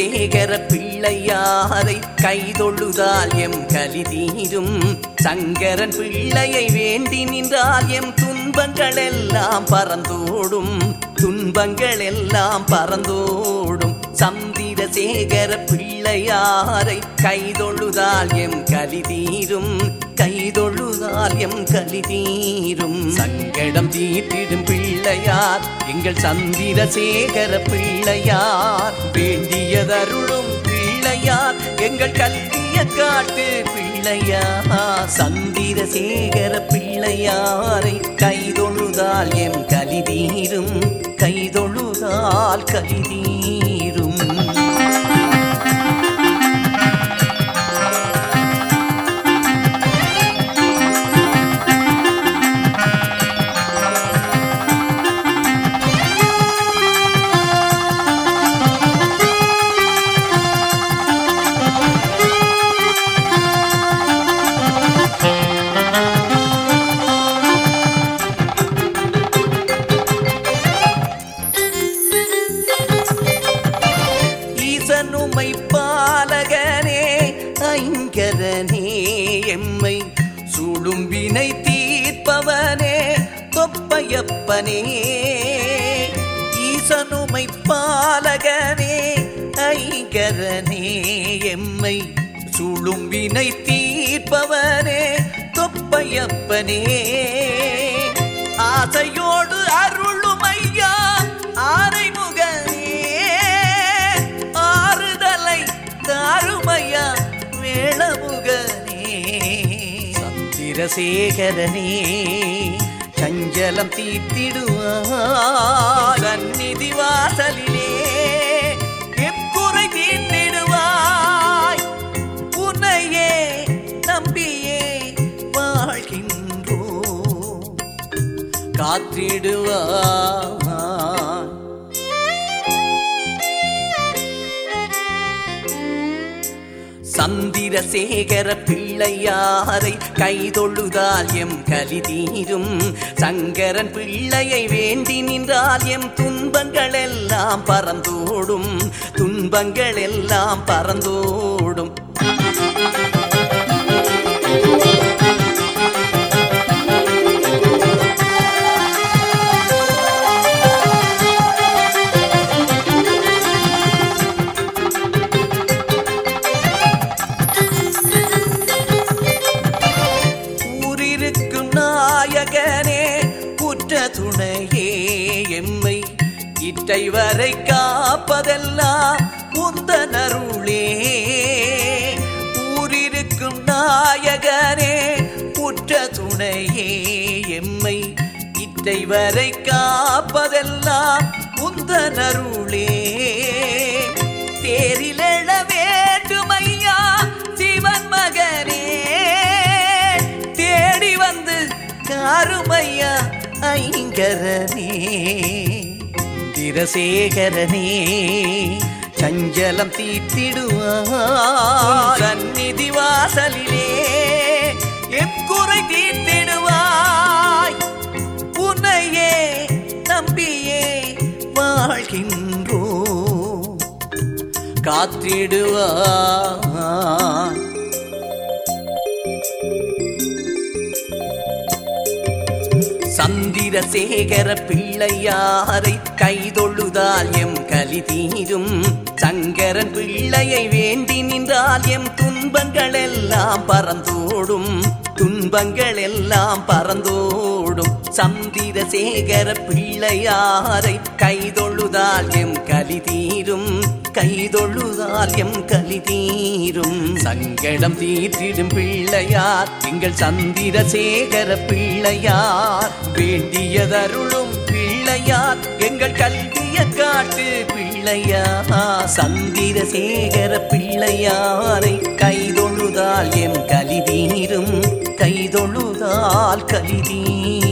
சந்திரசேகர பிள்ளையாரை கைதொழுதால் எம் கலி தீரும் சங்கரன் பிள்ளையை வேண்டி நின்றால் எம் துன்பங்கள் எல்லாம் பறந்தோடும் துன்பங்கள் எல்லாம் பறந்தோடும் சந்திரசேகர பிள்ளையாரை கைதொழுதால் எம் கலி தீரும் கைதொழுதால் எம் கலி தீரும் சங்கடம் தீட்டிடும் பிள்ளையார் எங்கள் சந்திரசேகர பிள்ளையார் வேண்டியதருளும் பிள்ளையார் எங்கள் கல்விய காட்டு பிள்ளையார் சந்திரசேகர பிள்ளையாரை கைதொழுதால் எம் கலி தீரும் கைதொழுதால் கலி தீரும் ஈசனுமை பாலகனே ஐங்கரனே எம்மை சுடும்பினை தீர்ப்பவனே தொப்பையப்பனே ஈசனுமை பாலகனே ஐங்கரனே எம்மை சுளும்பினை தீர்ப்பவனே தொப்பையப்பனே ஆசையோடு அருளுமையா ஆரைமுகனே ஆறுதலை தாருமையா வேளமுகனே சந்திரசேகரனே சஞ்சலம் தீர்த்திடுவாய் சந்நிதி வாசலிலே எக்குறை தீர்த்திடுவாய் உன்னையே நம்பியே வாழ்கின்றோ காத்திடுவாய் சந்திரசேகர பிள்ளையாரை கைதொழுதால் எம் கலி தீரும் சங்கரன் பிள்ளையை வேண்டி நின்றால் எம் துன்பங்கள் எல்லாம் பறந்தோடும் துன்பங்கள் எல்லாம் பறந்தோடும் ஊரிருக்கும் நாயகனே குற்ற துணையே எம்மை இட்டை வரை காப்பதெல்லாம் உந்தனருளே ஊரிருக்கும் நாயகனே குற்ற துணையே எம்மை இட்டை வரை காப்பதெல்லாம் உந்தனருளே தேரிலெழ வேண்டுமையா சிவன் மகனே தேடி வந்து காருமையா ஐங்கரனே திரசேகரனே சஞ்சலம் தீர்த்திடுவாய் சந்நிதி வாசலிலே எக்குறை தீர்த்திடுவாய் உன்னையே நம்பியே வாழ்கின்றோ காத்திடுவாய் சந்திரசேகர பிள்ளையாரை கைதொழுதால் எம் கலி தீரும் சங்கரன் பிள்ளையை வேண்டி நின்றால் எம் துன்பங்கள் எல்லாம் பறந்தோடும் துன்பங்கள் எல்லாம் பறந்தோடும் சந்திரசேகர பிள்ளையாரை கைதொழுதால் எம் கலி தீரும் கைதொழுதால் எம் கலி தீரும் சங்கடம் தீர்த்திடும் பிள்ளையார் எங்கள் சந்திரசேகர பிள்ளையார் வேண்டியதருளும் பிள்ளையார் எங்கள் கல்விய காட்டு பிள்ளையார் சந்திரசேகர பிள்ளையாரை கைதொழுதால் எம் கலி தீரும் கைதொழுதால் கலி தீரும்